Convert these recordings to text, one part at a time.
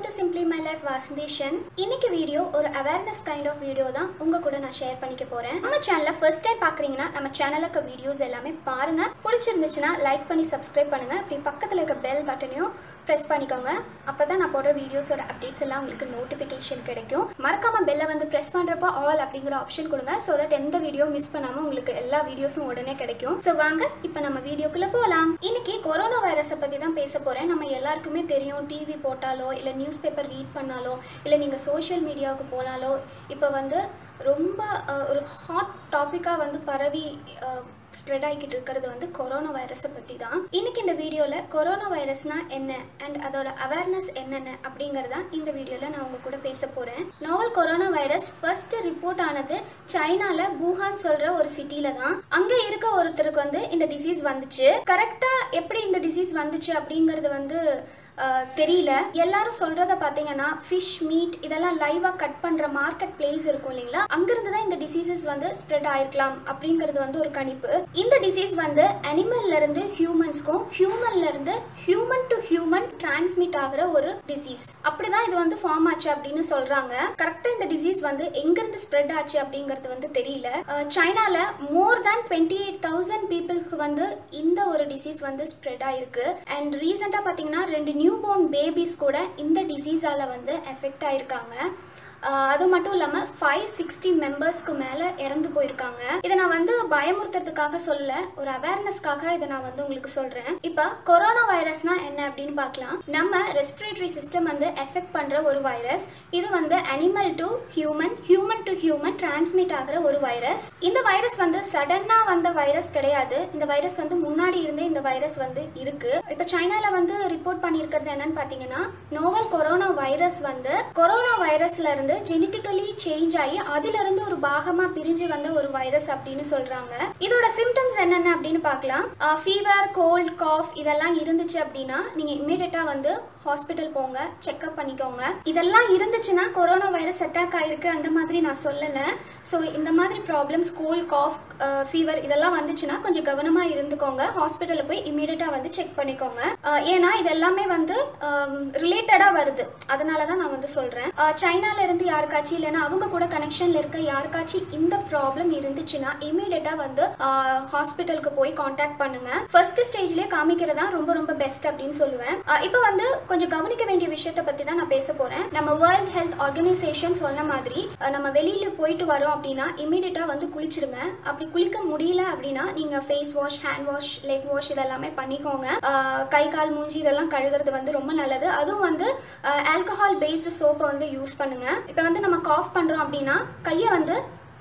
to simply my life வாசந்தேஷன் இன்னைக்கு video ஒரு அவேர்னஸ் கைண்ட் ஆஃப் வீடியோ தான் உங்க கூட நான் ஷேர் பண்ணிக்க போறேன் நம்ம சேனலை ஃபர்ஸ்ட் டைம் பாக்குறீங்கன்னா நம்ம சேனல்ல இருக்க வீடியோஸ் எல்லாமே பாருங்க பிடிச்சிருந்துச்சுன்னா லைக் பண்ணி சப்ஸ்கிரைப் பண்ணுங்க அப்படி பக்கத்துல இருக்க பெல் பட்டனையும் ப்ரெஸ் பண்ணிக்கோங்க அப்பதான் நான் போடுற வீடியோஸோட அப்டேட்ஸ் எல்லாம் உங்களுக்கு நோட்டிஃபிகேஷன் கிடைக்கும் மறக்காம பெல்லை வந்து ப்ரெஸ் பண்றப்போ ஆல் அப்படிங்கிற ஆப்ஷன் கொடுங்க ஸோ தட் எந்த வீடியோ மிஸ் பண்ணாம உங்களுக்கு எல்லா வீடியோஸும் உடனே கிடைக்கும் ஸோ வாங்க இப்போ நம்ம வீடியோக்குள்ள போகலாம் இன்னைக்கு கொரோனா வைரஸை பத்தி தான் பேச போறேன் நம்ம எல்லாருக்குமே தெரியும் டிவி போட்டாலோ இல்லை நியூஸ் பேப்பர் ரீட் பண்ணாலோ இல்லை நீங்கள் சோஷியல் மீடியாவுக்கு போனாலோ இப்போ வந்து ரொம்ப அஹ், ஒரு ஹாட் டாப்பிக்காக வந்து பரவி ஸ்ப்ரெட் ஆகிக்கிட்டு இருக்கிறது வந்து கொரோனா வைரஸை பற்றி தான் இன்னைக்கு இந்த வீடியோவில் கொரோனா வைரஸ்னா என்ன அண்ட் அதோட அவேர்னஸ் என்னென்ன அப்படிங்கறத இந்த வீடியோவில் நான் உங்க கூட பேச போகிறேன் novel corona virus first report ஆனது சைனால பூஹான் சொல்ற ஒரு சிட்டில தான் அங்க இருக்க ஒருத்தருக்கு வந்து இந்த டிசீஸ் வந்துச்சு கரெக்டா எப்படி இந்த டிசீஸ் வந்துச்சு அப்படிங்கறது வந்து அஹ், தெரியல எல்லாரும் சொல்றத பாத்தீங்கன்னா ஃபிஷ் மீட் இதெல்லாம் லைவா கட் பண்ற மார்க்கெட் பிளேஸ் இருக்கும் இல்லைங்களா அங்கிருந்து தான் இந்த டிசீசஸ் வந்து ஸ்ப்ரெட் ஆயிருக்கலாம் அப்படிங்கிறது வந்து ஒரு கணிப்பு இந்த டிசீஸ் வந்து அனிமல்ல இருந்து ஹியூமன்ஸ்க்கும் ஹியூமன்ல இருந்து ஹியூமன் டு ஹியூமன் டிரான்ஸ்மிட் ஆகுற ஒரு டிசீஸ் அப்படிதான் இது வந்து ஃபார்ம் ஆச்சு அப்படின்னு சொல்றாங்க கரெக்டா இந்த டிசீஸ் வந்து எங்க இருந்து ஸ்ப்ரெட் ஆச்சு அப்படிங்கிறது வந்து தெரியல அஹ், சைனால more than twenty eight thousand பீப்புளுக்கு வந்து இந்த ஒரு டிசீஸ் வந்து ஸ்ப்ரெட் ஆயிருக்கு அண்ட் ரீசெண்டா பாத்தீங்கன்னா ரெண்டு நியூ பார்ன் பேபிஸ் கூட இந்த டிசீஸால வந்து எஃபெக்ட் ஆயிருக்காங்க ஆஹ் அது மட்டும் இல்லாம ஃபைவ் சிக்ஸ்டி மெம்பர்ஸ்க்கு மேல இறந்து போயிருக்காங்க இதை நான் வந்து பயமுறுத்துறதுக்காக சொல்ல ஒரு அவேர்னஸ்க்காக இதை நான் வந்து உங்களுக்கு சொல்றேன் இப்ப கொரோனா வைரஸ்னா என்ன அப்படின்னு பார்க்கலாம் நம்ம ரெஸ்பிரேட்டரி சிஸ்டம் வந்து எஃபெக்ட் பண்ற ஒரு வைரஸ் இது வந்து animal to human human to human transmit ஆகிற ஒரு வைரஸ் இந்த வைரஸ் வந்து சடனா வந்த வைரஸ் கிடையாது இந்த வைரஸ் வந்து முன்னாடி இருந்தே இந்த வைரஸ் வந்து இருக்கு இப்ப சைனால வந்து ரிப்போர்ட் பண்ணியிருக்கிறது என்னன்னு பாத்தீங்கன்னா நோவல் கொரோனா வைரஸ் வந்து கொரோனா வைரஸ்ல இருந்து ஜெனட்டிக்கலி சேஞ்ச் ஆகி அதுல இருந்து ஒரு பாகமா பிரிஞ்சு வந்த ஒரு வைரஸ் அப்படின்னு சொல்றாங்க இதோட சிம்டம்ஸ் என்னென்ன அப்படின்னு பார்க்கலாம் ஃபீவர் கோல்ட் காஃப் இதெல்லாம் இருந்துச்சு அப்படின்னா நீங்க இமீடியட்டா வந்து ஹாஸ்பிட்டல் போங்க செக்அப் பண்ணிக்கோங்க இதெல்லாம் இருந்துச்சுன்னா கொரோனா வைரஸ் அட்டாக் ஆயிருக்கு அந்த மாதிரி நான் சொல்லல ஸோ இந்த மாதிரி ப்ராப்ளம்ஸ் கோல்ட் காஃப் ஃபீவர் இதெல்லாம் வந்துச்சுன்னா கொஞ்சம் கவனமா இருந்துக்கோங்க ஹாஸ்பிட்டலில் போய் இமீடியட்டா வந்து செக் பண்ணிக்கோங்க அஹ், ஏன்னா இது எல்லாமே வந்து ரிலேட்டடா வருது அதனால தான் நான் வந்து சொல்றேன் அஹ், சைனால இருந்து யாருக்காச்சும் இல்லைன்னா அவங்க கூட கனெக்ஷன்ல இருக்க யாருக்காச்சும் இந்த ப்ராப்ளம் இருந்துச்சுன்னா இமீடியட்டா வந்து ஹாஸ்பிட்டலுக்கு போய் காண்டாக்ட் பண்ணுங்க ஃபர்ஸ்ட் ஸ்டேஜ்லயே காமிக்கிறதா ரொம்ப ரொம்ப பெஸ்ட் அப்படின்னு சொல்லுவேன் அஹ், இப்போ வந்து கொஞ்சம் கவனிக்க வேண்டிய விஷயத்தை பத்தி தான் நான் பேச போறேன் நம்ம வேர்ல்ட் ஹெல்த் ஆர்கனைசேஷன் சொன்ன மாதிரி அஹ், நம்ம வெளியில போயிட்டு வரோம் அப்படின்னா இமீடியட்டா வந்து குளிச்சிருங்க அப்படி குளிக்க முடியல அப்படின்னா நீங்க face wash hand wash leg wash இதெல்லாமே பண்ணிக்கோங்க அஹ், கை கால் மூஞ்சி இதெல்லாம் கழுகுறது வந்து ரொம்ப நல்லது அதுவும் வந்து ஆல்கஹால் பேஸ்டு சோப்பை வந்து யூஸ் பண்ணுங்க இப்போ வந்து நம்ம காஃப் பண்றோம் அப்படின்னா கையை வந்து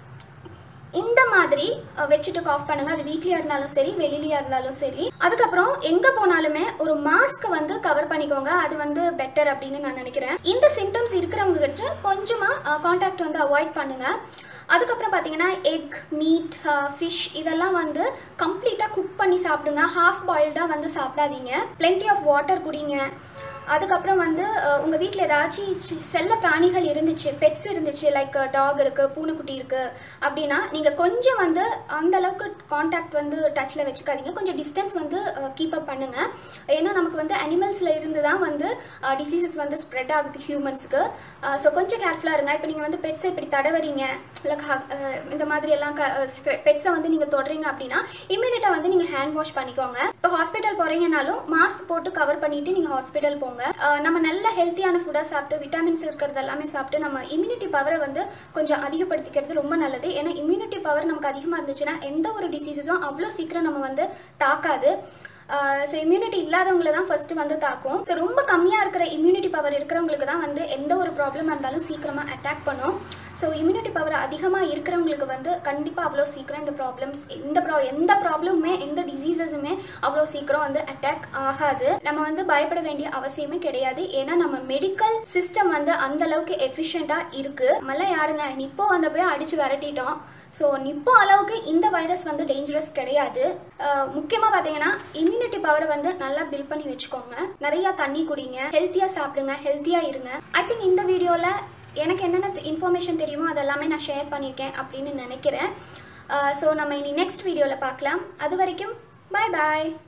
இந்த மாதிரி அஹ், வச்சுட்டு காஃப் பண்ணுங்க அது வீட்லயா இருந்தாலும் சரி வெளியிலயா இருந்தாலும் சரி அதுக்கப்புறம் எங்க போனாலுமே ஒரு மாஸ்க் வந்து கவர் பண்ணிக்கோங்க அது வந்து பெட்டர் அப்படின்னு நான் நினைக்கிறேன் இந்த சிம்டம்ஸ் இருக்கிறவங்க கிட்ட கொஞ்சமா காண்டாக்ட் வந்து அவாய்ட் பண்ணுங்க அதுக்கப்புறம் பார்த்தீங்கன்னா எக் மீட் ஃபிஷ் இதெல்லாம் வந்து கம்ப்ளீட்டாக குக் பண்ணி சாப்பிடுங்க ஹாஃப் பாயில்டாக வந்து சாப்பிடாதீங்க plenty ஆஃப் வாட்டர் குடிங்க அதுக்கப்புறம் வந்து அஹ், உங்க வீட்டில் ஏதாச்சும் சி- செல்ல பிராணிகள் இருந்துச்சு பெட்ஸ் இருந்துச்சு லைக் டாக் இருக்கு பூனைக்குட்டி இருக்கு அப்படின்னா நீங்க கொஞ்சம் வந்து அந்த அளவுக்கு காண்டாக்ட் வந்து டச்ல வச்சுக்காதீங்க கொஞ்சம் டிஸ்டன்ஸ் வந்து கீப் அப் பண்ணுங்க ஏன்னா நமக்கு வந்து அனிமல்ஸ்ல இருந்து தான் வந்து டிசீசஸ் வந்து ஸ்ப்ரெட் ஆகுது ஹியூமன்ஸ்க்கு ஸோ கொஞ்சம் கேர்ஃபுல்லாக இருங்க இப்போ நீங்கள் வந்து பெட்ஸை இப்படி தடவறீங்க இல்லை இந்த மாதிரி எல்லாம் பெட்ஸை வந்து நீங்கள் தொடுறீங்க அப்படின்னா இமீடியட்டாக வந்து நீங்கள் ஹேண்ட் வாஷ் பண்ணிக்கோங்க இப்போ ஹாஸ்பிட்டல் போறீங்கனாலும் மாஸ்க் போட்டு கவர் பண்ணிட்டு நீங்கள் ஹாஸ்பிட்டல் போங்க அஹ் நம்ம நல்ல ஹெல்த்தியான ஃபுட்டாக சாப்பிட்டு விட்டமின்ஸ் இருக்கிறது எல்லாமே சாப்பிட்டு நம்ம இம்யூனிட்டி பவரை வந்து கொஞ்சம் அதிகப்படுத்திக்கிறது ரொம்ப நல்லது ஏன்னா இம்யூனிட்டி பவர் நமக்கு அதிகமாக இருந்துச்சுன்னா எந்த ஒரு டிசீசஸும் அவ்வளோ சீக்கிரம் நம்ம வந்து தாக்காது ஸோ இம்யூனிட்டி இல்லாதவங்கள தான் ஃபர்ஸ்ட் வந்து தாக்கும் ஸோ ரொம்ப கம்மியாக இருக்கிற இம்யூனிட்டி பவர் இருக்கிறவங்களுக்கு தான் வந்து எந்த ஒரு ப்ராப்ளம் இருந்தாலும் சீக்கிரமாக அட்டாக் பண்ணும் ஸோ இம்யூனிட்டி பவர் அதிகமாக இருக்கிறவங்களுக்கு வந்து கண்டிப்பாக அவ்வளோ சீக்கிரம் இந்த ப்ராப்ளம்ஸ் எந்த ப்ரா எந்த ப்ராப்ளமுமே எந்த டிசீசஸுமே அவ்வளோ சீக்கிரம் வந்து அட்டாக் ஆகாது நம்ம வந்து பயப்பட வேண்டிய அவசியமே கிடையாது ஏன்னா நம்ம மெடிக்கல் சிஸ்டம் வந்து அந்த அளவுக்கு எஃபிஷியண்டாக இருக்கு நம்மளாம் யாருங்க இப்போ வந்த போய் அடிச்சு விரட்டிட்டோம் ஸோ நிப்போ அளவுக்கு இந்த வைரஸ் வந்து டேஞ்சரஸ் கிடையாது அஹ் முக்கியமா பார்த்தீங்கன்னா இம்யூனிட்டி பவரை வந்து நல்லா பில்ட் பண்ணி வச்சுக்கோங்க நிறைய தண்ணி குடிங்க ஹெல்த்தியா சாப்பிடுங்க ஹெல்த்தியா இருங்க ஐ திங்க் இந்த வீடியோல எனக்கு என்னென்ன இன்ஃபர்மேஷன் தெரியுமோ அதெல்லாமே நான் ஷேர் பண்ணியிருக்கேன் அப்படின்னு நினைக்கிறேன் ஸோ நம்ம இனி நெக்ஸ்ட் வீடியோவில் பார்க்கலாம் அது வரைக்கும் பாய் பாய்